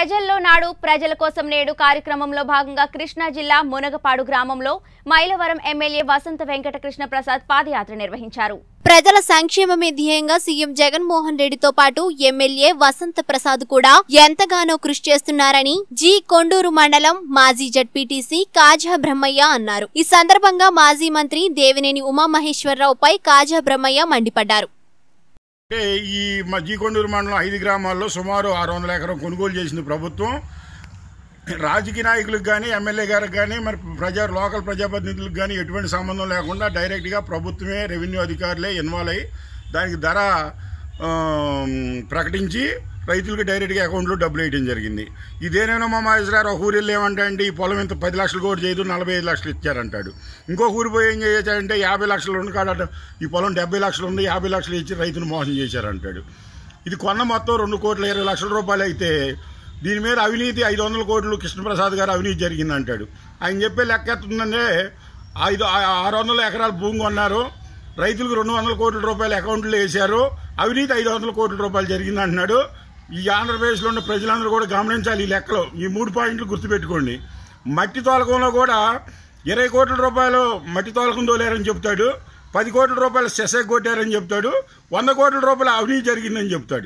ప్రజల్లో నాడు ప్రజల కోసం నేడు కార్యక్రమంలో భాగంగా కృష్ణా జిల్లా మునగపాడు గ్రామంలో మైలవరం ఎమ్మెల్యే వసంత వెంకట కృష్ణ ప్రసాద్ పాదయాత్ర నిర్వహించారు ప్రజల సంక్షేమమే ధ్యేయంగా సీఎం జగన్మోహన్ రెడ్డితో పాటు ఎమ్మెల్యే వసంత ప్రసాద్ కూడా ఎంతగానో కృషి చేస్తున్నారని జి కొండూరు మండలం మాజీ జడ్పీటీసీ కాజా బ్రహ్మయ్య అన్నారు ఈ సందర్భంగా మాజీ మంత్రి దేవినేని ఉమామహేశ్వరరావుపై కాజా బ్రహ్మయ్య మండిపడ్డారు అంటే ఈ మజ్జికొండూరు మండలం ఐదు గ్రామాల్లో సుమారు ఆరు వందల ఎకరం కొనుగోలు చేసింది ప్రభుత్వం రాజకీయ నాయకులకు కానీ ఎమ్మెల్యే గారికి కానీ మరి ప్రజా లోకల్ ప్రజాప్రతినిధులకు కానీ ఎటువంటి సంబంధం లేకుండా డైరెక్ట్గా ప్రభుత్వమే రెవెన్యూ అధికారులే ఇన్వాల్వ్ అయ్యి దానికి ధర ఆ, ప్రకటించి రైతులకు డైరెక్ట్గా అకౌంట్లో డబ్బులు వేయడం జరిగింది ఇదేనైనా మా మహేష్ గారు ఒక ఊరు వెళ్ళి ఏమంటే అండి ఈ పొలం ఇంత పది లక్షలు కూడా చేయదు నలభై ఐదు లక్షలు ఇచ్చారంటాడు ఇంకొక ఊరు పోయి ఏం చేయొచ్చారంటే యాభై లక్షలు ఉంది కాడ ఈ పొలం డెబ్బై లక్షలు ఉంది యాభై లక్షలు ఇచ్చి రైతును మోసం చేశారంటాడు ఇది కొన్న మొత్తం రెండు కోట్ల ఇరవై లక్షల రూపాయలు అయితే దీని మీద అవినీతి ఐదు వందల కోట్లు కృష్ణప్రసాద్ గారు అవినీతి జరిగింది అంటాడు ఆయన చెప్పే లెక్క ఎత్తుందంటే ఐదు ఆ- ఆరు వందల ఎకరాల భూమి కొన్నారు రైతులకు రెండు వందల కోట్ల రూపాయలు అకౌంట్లో వేశారు అవినీతి ఐదు వందల కోట్ల రూపాయలు జరిగింది అంటున్నాడు ఈ ఆంధ్రప్రదేశ్లో ఉన్న ప్రజలందరూ కూడా గమనించాలి ఈ లెక్కలో ఈ మూడు పాయింట్లు గుర్తుపెట్టుకోండి మట్టి తోలకంలో కూడా ఇరవై కోట్ల రూపాయలు మట్టి తోలకం తోలేరని చెప్తాడు పది కోట్ల రూపాయలు సెసెక్ కొట్టారని చెప్తాడు వంద కోట్ల రూపాయలు అవినీతి జరిగిందని చెప్తాడు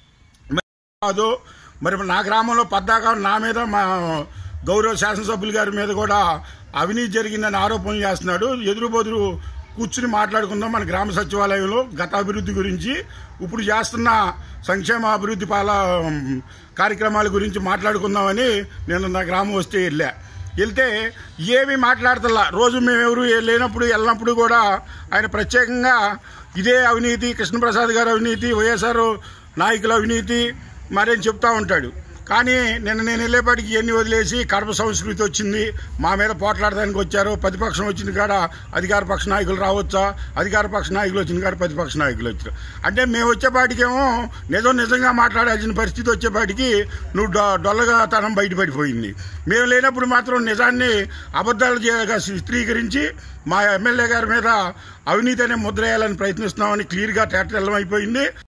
కాదు మరి నా గ్రామంలో పద్దాక నా మీద మా గౌరవ శాసనసభ్యులు గారి మీద కూడా అవినీతి జరిగిందని ఆరోపణలు చేస్తున్నాడు ఎదురు బదురు కూర్చుని మాట్లాడుకుందాం మన గ్రామ సచివాలయంలో గత అభివృద్ధి గురించి ఇప్పుడు చేస్తున్న సంక్షేమ అభివృద్ధి పాల కార్యక్రమాల గురించి మాట్లాడుకుందామని నేను నా గ్రామం వస్తే వెళ్ళా వెళ్తే ఏమీ మాట్లాడతల్లా రోజు మేము ఎవరు లేనప్పుడు వెళ్ళినప్పుడు కూడా ఆయన ప్రత్యేకంగా ఇదే అవినీతి కృష్ణప్రసాద్ గారి అవినీతి వైఎస్ఆర్ నాయకుల అవినీతి మరేం చెప్తా ఉంటాడు కానీ నిన్న నేను వెళ్ళేపాటికి ఇవన్నీ వదిలేసి కడప సంస్కృతి వచ్చింది మా మీద పోట్లాడడానికి వచ్చారు ప్రతిపక్షం వచ్చిన కాడ అధికార పక్ష నాయకులు రావచ్చా అధికార పక్ష నాయకులు వచ్చిన కాడ ప్రతిపక్ష నాయకులు వచ్చారు అంటే మేము వచ్చేపాటికేమో నిజం నిజంగా మాట్లాడాల్సిన పరిస్థితి వచ్చేపాటికి నువ్వు డొ డొల్లగా తనం బయటపడిపోయింది మేము లేనప్పుడు మాత్రం నిజాన్ని అబద్ధాలు చేయగా చిత్రీకరించి మా ఎమ్మెల్యే గారి మీద అవినీతి అనే ముద్ర వేయాలని ప్రయత్నిస్తున్నామని క్లియర్గా తేటతెల్లం అయిపోయింది